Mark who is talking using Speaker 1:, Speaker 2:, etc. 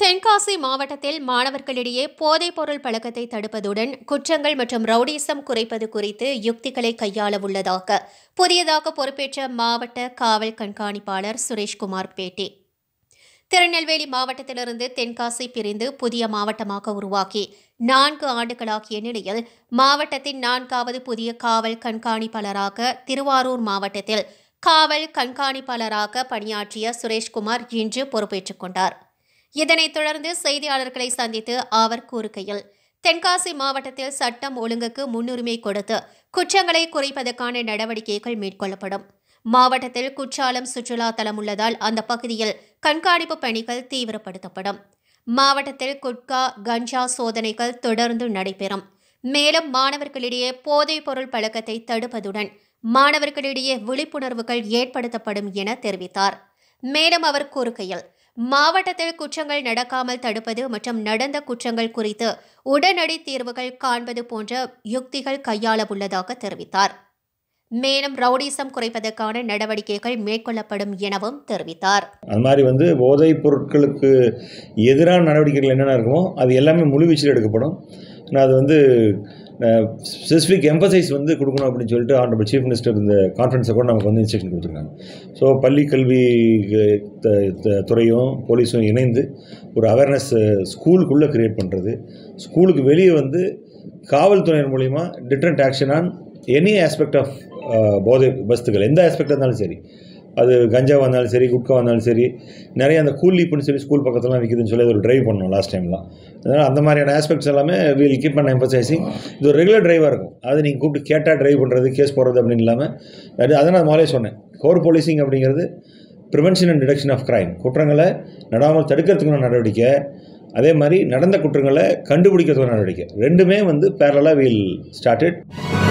Speaker 1: தென்காசி மாவட்டத்தில் மாணவர்களிடையே போதைப்பொருள் பழக்கத்தை தடுப்பதுடன் குற்றங்கள் மற்றும் ரவுடிசம் குறைப்பது குறித்து யுக்திகளை கையாள உள்ளதாக புதியதாக பொறுப்பேற்ற மாவட்ட காவல் கண்காணிப்பாளர் சுரேஷ்குமார் பேட்டி திருநெல்வேலி மாவட்டத்திலிருந்து தென்காசி பிரிந்து புதிய மாவட்டமாக உருவாக்கி நான்கு ஆண்டுகளாகிய நிலையில் மாவட்டத்தின் நான்காவது புதிய காவல் கண்காணிப்பாளராக திருவாரூர் மாவட்டத்தில் காவல் கண்காணிப்பாளராக பணியாற்றிய சுரேஷ்குமார் இன்று பொறுப்பேற்றுக் கொண்டார் இதனைத் தொடர்ந்து செய்தியாளர்களை சந்தித்து அவர் கூறுகையில் தென்காசி மாவட்டத்தில் சட்டம் ஒழுங்குக்கு முன்னுரிமை கொடுத்து குற்றங்களை குறைப்பதற்கான நடவடிக்கைகள் மேற்கொள்ளப்படும் மாவட்டத்தில் குற்றாலம் சுற்றுலா தலம் உள்ளதால் அந்த பகுதியில் கண்காணிப்பு பணிகள் தீவிரப்படுத்தப்படும் மாவட்டத்தில் குட்கா கஞ்சா சோதனைகள் தொடர்ந்து நடைபெறும் மேலும் மாணவர்களிடையே போதைப் பொருள் பழக்கத்தை தடுப்பதுடன் மாணவர்களிடையே விழிப்புணர்வுகள் ஏற்படுத்தப்படும் என தெரிவித்தார் மேலும் அவர் கூறுகையில் மாவட்டத்தில் குற்றங்கள் நடக்காமல் தடுப்பது மற்றும் நடந்த குற்றங்கள் குறித்து உடனடி தீர்வுகள் காண்பது போன்ற யுக்திகள் கையாள உள்ளதாக தெரிவித்தார் மேலும் ரவுடிசம் குறைப்பதற்கான நடவடிக்கைகள் மேற்கொள்ளப்படும் எனவும் தெரிவித்தார்
Speaker 2: அது மாதிரி வந்து போதைப் பொருட்களுக்கு எதிரான நடவடிக்கைகள் என்னென்ன இருக்குமோ அது எல்லாமே முழுவீச்சில் எடுக்கப்படும் நான் அது வந்து ஸ்பெசிஃபிக் எம்பசைஸ் வந்து கொடுக்கணும் அப்படின்னு சொல்லிட்டு ஆனரபிள் சீஃப் மினிஸ்டர் இந்த கான்ஃபரன்ஸை கூட நமக்கு வந்து இன்ஸ்ட்ரக்ஷன் கொடுத்துருக்காங்க ஸோ பள்ளி கல்வி அஹ், த- த- துறையும் போலீஸும் இணைந்து ஒரு அவேர்னஸ் ஸ்கூலுக்குள்ளே க்ரியேட் பண்ணுறது ஸ்கூலுக்கு வெளியே வந்து காவல்துறையின் மூலிமா different action on any aspect of போதை வஸ்துகள் எந்த ஆஸ்பெக்டாக இருந்தாலும் சரி அது கஞ்சாவாக இருந்தாலும் சரி குட்கா இருந்தாலும் சரி நிறைய அந்த கூலிப்புன்னு சொல்லி ஸ்கூல் பக்கத்துலாம் விற்கிதுன்னு சொல்லி அது ஒரு ட்ரைவ் பண்ணோம் லாஸ்ட் டைம்லாம் அதனால் அந்த மாதிரியான ஆஸ்பெக்ட்ஸ் எல்லாமே வில் கீப் பண்ண எம்பசைசிங் இது ஒரு ரெகுலர் டிரைவாக இருக்கும் அது நீங்கள் கூப்பிட்டு கேட்டால் ட்ரைவ் பண்ணுறது கேஸ் போடுறது அப்படின்னு இல்லாமல் அது அதை நான் முதலே சொன்னேன் கோர் போலீசிங் அப்படிங்கிறது prevention and detection of crime குற்றங்களை நடாமல் தடுக்கிறதுக்கான நடவடிக்கை அதே மாதிரி நடந்த குற்றங்களை கண்டுபிடிக்கிறதுக்கான நடவடிக்கை ரெண்டுமே வந்து பேரலாக வில் ஸ்டார்டட்